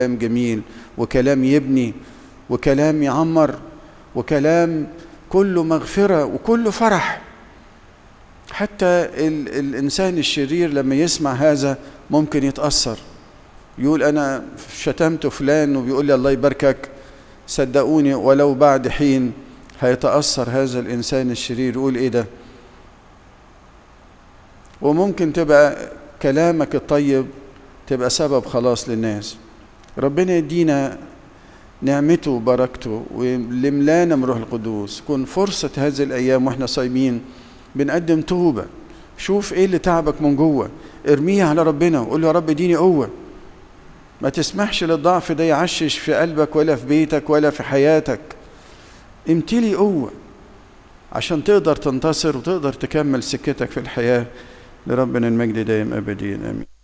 كلام جميل وكلام يبني وكلام يعمر وكلام كله مغفرة وكله فرح حتى ال الإنسان الشرير لما يسمع هذا ممكن يتأثر يقول أنا شتمت فلان وبيقول لي الله يباركك صدقوني ولو بعد حين هيتأثر هذا الإنسان الشرير يقول إيه ده وممكن تبقى كلامك الطيب تبقى سبب خلاص للناس ربنا يدينا نعمته وبركته ويملانا من روح القدوس كون فرصة هذه الأيام وإحنا صايمين بنقدم توبة شوف إيه اللي تعبك من جوه ارميها على ربنا وقول له يا رب اديني قوة ما تسمحش للضعف ده يعشش في قلبك ولا في بيتك ولا في حياتك امتلي قوة عشان تقدر تنتصر وتقدر تكمل سكتك في الحياة لربنا المجد دائم أبدين آمين